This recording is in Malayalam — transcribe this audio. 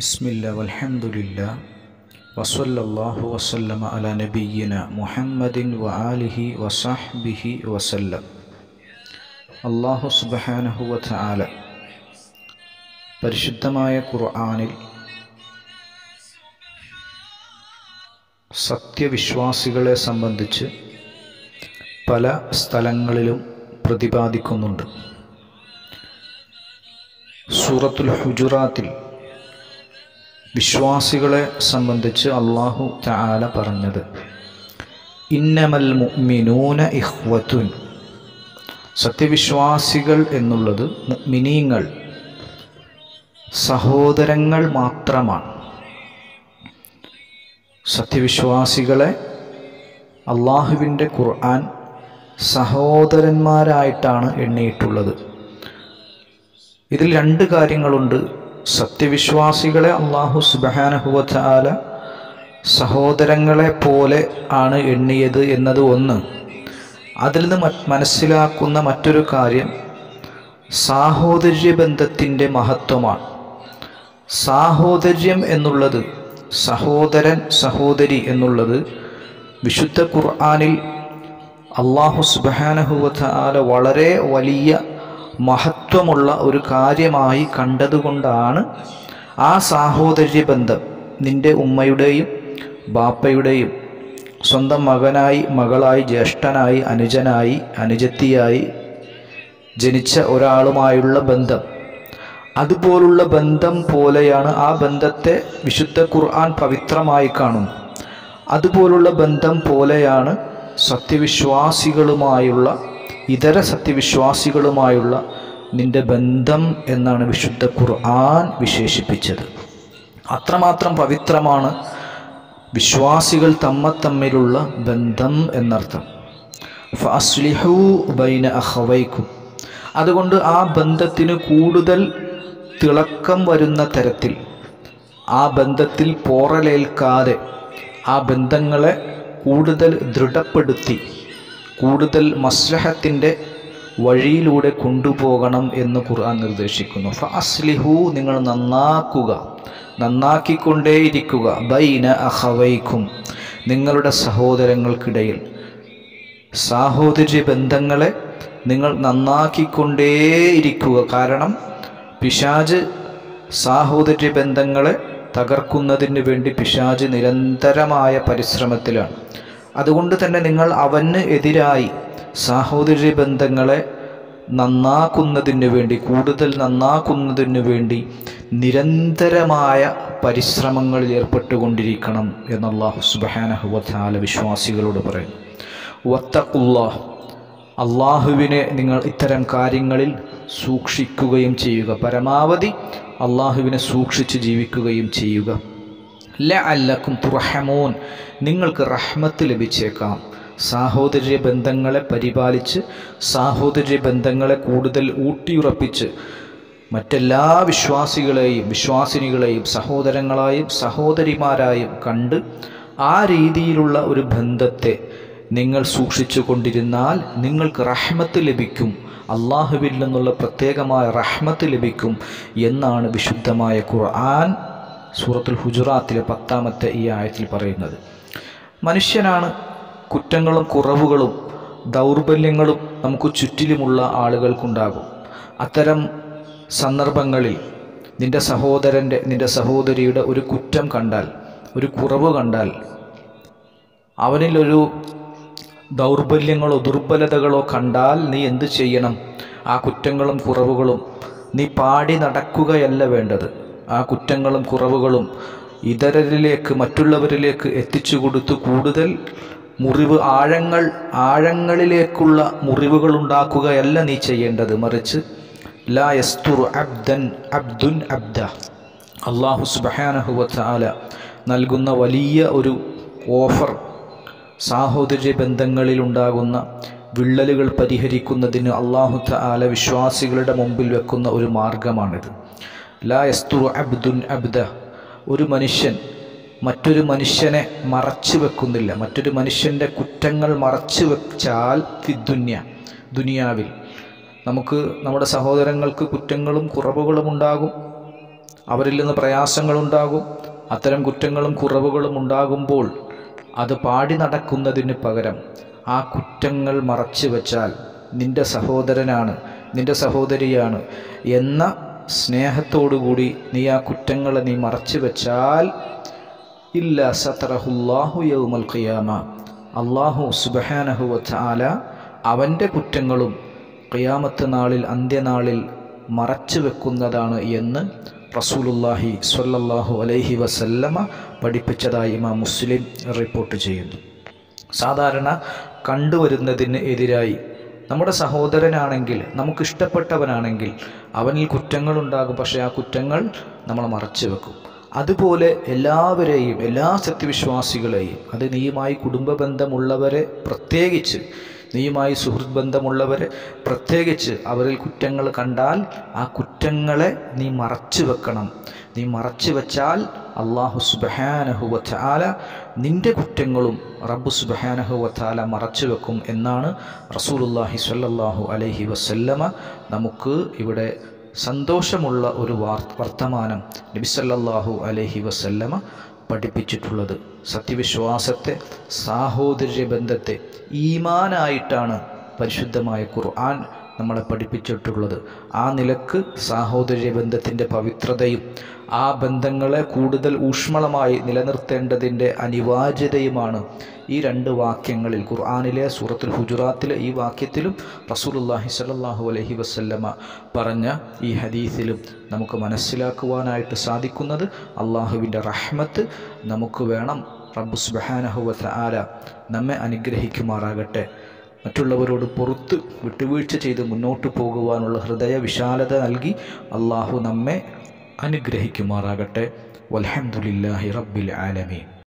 بسم الله والحمد لله وصلى الله وسلم على نبينا محمد وآله وصحبه وسلم അള്ളാഹു സുബഹാനഹുവ ചാല പരിശുദ്ധമായ ഖുർആാനിൽ സത്യവിശ്വാസികളെ സംബന്ധിച്ച് പല സ്ഥലങ്ങളിലും പ്രതിപാദിക്കുന്നുണ്ട് സൂറത്തുൽ ഹുജുറാത്തിൽ വിശ്വാസികളെ സംബന്ധിച്ച് അള്ളാഹു ചാല പറഞ്ഞത് ഇന്നമൽ മുഅ്മിനൂന ഇഹ്വത്തുൻ സത്യവിശ്വാസികൾ എന്നുള്ളത് മിനിങ്ങൾ സഹോദരങ്ങൾ മാത്രമാണ് സത്യവിശ്വാസികളെ അള്ളാഹുവിൻ്റെ ഖുർആൻ സഹോദരന്മാരായിട്ടാണ് എണ്ണിയിട്ടുള്ളത് ഇതിൽ രണ്ട് കാര്യങ്ങളുണ്ട് സത്യവിശ്വാസികളെ അള്ളാഹു സുബഹാനഹുവല സഹോദരങ്ങളെ പോലെ ആണ് എണ്ണിയത് എന്നത് ഒന്ന് അതിൽ നിന്ന് മനസ്സിലാക്കുന്ന മറ്റൊരു കാര്യം സാഹോദര്യ ബന്ധത്തിൻ്റെ മഹത്വമാണ് സാഹോദര്യം എന്നുള്ളത് സഹോദരൻ സഹോദരി എന്നുള്ളത് വിശുദ്ധ ഖുർആാനിൽ അള്ളാഹു സുബാനഹുവല വളരെ വലിയ മഹത്വമുള്ള ഒരു കാര്യമായി കണ്ടതുകൊണ്ടാണ് ആ സാഹോദര്യ ബന്ധം നിൻ്റെ ഉമ്മയുടെയും ബാപ്പയുടെയും സ്വന്തം മകനായി മകളായി ജ്യേഷ്ഠനായി അനുജനായി അനുജത്തിയായി ജനിച്ച ഒരാളുമായുള്ള ബന്ധം അതുപോലുള്ള ബന്ധം പോലെയാണ് ആ ബന്ധത്തെ വിശുദ്ധ ഖുർആൻ പവിത്രമായി കാണുന്നു അതുപോലുള്ള ബന്ധം പോലെയാണ് സത്യവിശ്വാസികളുമായുള്ള ഇതര സത്യവിശ്വാസികളുമായുള്ള നിന്റെ ബന്ധം എന്നാണ് വിശുദ്ധ ഖുർആൻ വിശേഷിപ്പിച്ചത് അത്രമാത്രം പവിത്രമാണ് വിശ്വാസികൾ തമ്മ തമ്മിലുള്ള ബന്ധം എന്നർത്ഥം ഫസ്ലിഹു ബൈന അഹവൈക്കും അതുകൊണ്ട് ആ ബന്ധത്തിന് കൂടുതൽ തിളക്കം വരുന്ന തരത്തിൽ ആ ബന്ധത്തിൽ പോറലേൽക്കാതെ ആ ബന്ധങ്ങളെ കൂടുതൽ ദൃഢപ്പെടുത്തി കൂടുതൽ മസ്ലഹത്തിൻ്റെ വഴിയിലൂടെ കൊണ്ടുപോകണം എന്ന് ഖുർആൻ നിർദ്ദേശിക്കുന്നു ഫസ്ലിഹു നിങ്ങൾ നന്നാക്കുക നന്നാക്കിക്കൊണ്ടേയിരിക്കുക ബൈന അഹവൈക്കും നിങ്ങളുടെ സഹോദരങ്ങൾക്കിടയിൽ സാഹോദര്യ ബന്ധങ്ങളെ നിങ്ങൾ നന്നാക്കിക്കൊണ്ടേയിരിക്കുക കാരണം പിശാജ് സാഹോദര്യ ബന്ധങ്ങളെ തകർക്കുന്നതിന് വേണ്ടി പിശാജ് നിരന്തരമായ പരിശ്രമത്തിലാണ് അതുകൊണ്ട് തന്നെ നിങ്ങൾ അവന് എതിരായി സാഹോദര്യ ബന്ധങ്ങളെ നന്നാക്കുന്നതിന് വേണ്ടി കൂടുതൽ നന്നാക്കുന്നതിന് വേണ്ടി നിരന്തരമായ പരിശ്രമങ്ങളിൽ ഏർപ്പെട്ടുകൊണ്ടിരിക്കണം എന്ന് അള്ളാഹു സുബാനഹുവല വിശ്വാസികളോട് പറയുന്നു വത്തക്കുല്ലാഹ് അള്ളാഹുവിനെ നിങ്ങൾ ഇത്തരം കാര്യങ്ങളിൽ സൂക്ഷിക്കുകയും ചെയ്യുക പരമാവധി അള്ളാഹുവിനെ സൂക്ഷിച്ച് ജീവിക്കുകയും ചെയ്യുക ല അല്ലക്കും തുറഹമോൻ നിങ്ങൾക്ക് റഹ്മത്ത് ലഭിച്ചേക്കാം സാഹോദര്യ ബന്ധങ്ങളെ പരിപാലിച്ച് സാഹോദര്യ ബന്ധങ്ങളെ കൂടുതൽ ഊട്ടിയുറപ്പിച്ച് മറ്റെല്ലാ വിശ്വാസികളെയും വിശ്വാസിനികളെയും സഹോദരങ്ങളായും സഹോദരിമാരായും കണ്ട് ആ രീതിയിലുള്ള ഒരു ബന്ധത്തെ നിങ്ങൾ സൂക്ഷിച്ചു കൊണ്ടിരുന്നാൽ നിങ്ങൾക്ക് റഹ്മത്ത് ലഭിക്കും അള്ളാഹുവിൽ നിന്നുള്ള പ്രത്യേകമായ റഹ്മത്ത് ലഭിക്കും എന്നാണ് വിശുദ്ധമായ ഖുർആൻ സൂറത്തുൽ ഹുജറാത്തിലെ പത്താമത്തെ ഈ ആയത്തിൽ പറയുന്നത് മനുഷ്യനാണ് കുറ്റങ്ങളും കുറവുകളും ദൗർബല്യങ്ങളും നമുക്ക് ചുറ്റിലുമുള്ള ആളുകൾക്കുണ്ടാകും അത്തരം സന്ദർഭങ്ങളിൽ നിന്റെ സഹോദരൻ്റെ നിന്റെ സഹോദരിയുടെ ഒരു കുറ്റം കണ്ടാൽ ഒരു കുറവ് കണ്ടാൽ അവനിലൊരു ദൗർബല്യങ്ങളോ ദുർബലതകളോ കണ്ടാൽ നീ എന്ത് ചെയ്യണം ആ കുറ്റങ്ങളും കുറവുകളും നീ പാടി നടക്കുകയല്ല വേണ്ടത് ആ കുറ്റങ്ങളും കുറവുകളും ഇതരരിലേക്ക് മറ്റുള്ളവരിലേക്ക് എത്തിച്ചു കൊടുത്ത് കൂടുതൽ മുറിവ് ആഴങ്ങൾ ആഴങ്ങളിലേക്കുള്ള മുറിവുകൾ ഉണ്ടാക്കുകയല്ല നീ ചെയ്യേണ്ടത് മറിച്ച് ലാ യസ്തുറു അബ്ദൻ അബ്ദുൻ അബ്ദ അള്ളാഹു സുബഹാനഹുവല നൽകുന്ന വലിയ ഒരു ഓഫർ സാഹോദര്യ ബന്ധങ്ങളിൽ ഉണ്ടാകുന്ന വിള്ളലുകൾ പരിഹരിക്കുന്നതിന് അള്ളാഹു താല വിശ്വാസികളുടെ മുമ്പിൽ വെക്കുന്ന ഒരു മാർഗമാണിത് ലാ യസ്തുറു അബ്ദുൻ അബ്ദ ഒരു മനുഷ്യൻ മറ്റൊരു മനുഷ്യനെ മറച്ചു വെക്കുന്നില്ല മറ്റൊരു മനുഷ്യൻ്റെ കുറ്റങ്ങൾ മറച്ചു വെച്ചാൽ ഫിദ്ദുന്യ ദുനിയാവിൽ നമുക്ക് നമ്മുടെ സഹോദരങ്ങൾക്ക് കുറ്റങ്ങളും കുറവുകളും ഉണ്ടാകും അവരിൽ നിന്ന് പ്രയാസങ്ങളുണ്ടാകും അത്തരം കുറ്റങ്ങളും കുറവുകളും ഉണ്ടാകുമ്പോൾ അത് പാടി നടക്കുന്നതിന് പകരം ആ കുറ്റങ്ങൾ മറച്ചു വെച്ചാൽ നിന്റെ സഹോദരനാണ് നിന്റെ സഹോദരിയാണ് എന്ന സ്നേഹത്തോടുകൂടി നീ ആ കുറ്റങ്ങളെ നീ മറച്ചു വെച്ചാൽ ഇല്ല സത്തറഹുല്ലാഹു യൗമൽ ഖിയാമ അള്ളാഹു സുബഹാനഹു വച്ചാല അവൻ്റെ കുറ്റങ്ങളും ഖിയാമത്ത് നാളിൽ അന്ത്യനാളിൽ മറച്ചു വെക്കുന്നതാണ് എന്ന് റസൂലുല്ലാഹി സ്വല്ലല്ലാഹു അലൈഹി വസല്ലമ പഠിപ്പിച്ചതായി ഇമാം മുസ്ലിം റിപ്പോർട്ട് ചെയ്യുന്നു സാധാരണ കണ്ടുവരുന്നതിന് എതിരായി നമ്മുടെ സഹോദരനാണെങ്കിൽ നമുക്കിഷ്ടപ്പെട്ടവനാണെങ്കിൽ അവനിൽ കുറ്റങ്ങളുണ്ടാകും പക്ഷേ ആ കുറ്റങ്ങൾ നമ്മൾ മറച്ചു വെക്കും അതുപോലെ എല്ലാവരെയും എല്ലാ സത്യവിശ്വാസികളെയും അത് നീയുമായി കുടുംബ ബന്ധമുള്ളവരെ പ്രത്യേകിച്ച് നീയുമായി സുഹൃത്ത് ബന്ധമുള്ളവരെ പ്രത്യേകിച്ച് അവരിൽ കുറ്റങ്ങൾ കണ്ടാൽ ആ കുറ്റങ്ങളെ നീ മറച്ചു വെക്കണം നീ മറച്ചു വെച്ചാൽ അള്ളാഹു സുബഹാനഹുവല നിന്റെ കുറ്റങ്ങളും റബ്ബു സുബഹാനഹുവല മറച്ചു വെക്കും എന്നാണ് റസൂലുല്ലാഹി സ്വല്ലല്ലാഹു അലൈഹി വസല്ലമ നമുക്ക് ഇവിടെ സന്തോഷമുള്ള ഒരു വാർ വർത്തമാനം നബിസല്ലാഹു അലൈഹി വസല്ലമ പഠിപ്പിച്ചിട്ടുള്ളത് സത്യവിശ്വാസത്തെ സാഹോദര്യ ബന്ധത്തെ ഈമാനായിട്ടാണ് പരിശുദ്ധമായ ഖുർആൻ നമ്മളെ പഠിപ്പിച്ചിട്ടുള്ളത് ആ നിലക്ക് സാഹോദര്യ ബന്ധത്തിൻ്റെ പവിത്രതയും ആ ബന്ധങ്ങളെ കൂടുതൽ ഊഷ്മളമായി നിലനിർത്തേണ്ടതിൻ്റെ അനിവാര്യതയുമാണ് ഈ രണ്ട് വാക്യങ്ങളിൽ ഖുർആാനിലെ സൂറത്തുൽ ഹുജുറാത്തിലെ ഈ വാക്യത്തിലും റസൂലുല്ലാഹി സ്വല്ലല്ലാഹു അലൈഹി വസല്ലമ പറഞ്ഞ ഈ ഹദീസിലും നമുക്ക് മനസ്സിലാക്കുവാനായിട്ട് സാധിക്കുന്നത് അള്ളാഹുവിൻ്റെ റഹ്മത്ത് നമുക്ക് വേണം റബ്ബു സുബഹാനഹുവത്ത് ആല നമ്മെ അനുഗ്രഹിക്കുമാറാകട്ടെ മറ്റുള്ളവരോട് പുറത്ത് വിട്ടുവീഴ്ച ചെയ്ത് മുന്നോട്ട് പോകുവാനുള്ള ഹൃദയ വിശാലത നൽകി അള്ളാഹു നമ്മെ അനുഗ്രഹിക്കുമാറാകട്ടെ വൽഹംദുലില്ലാഹി റബ്ബിൽ ആലമീൻ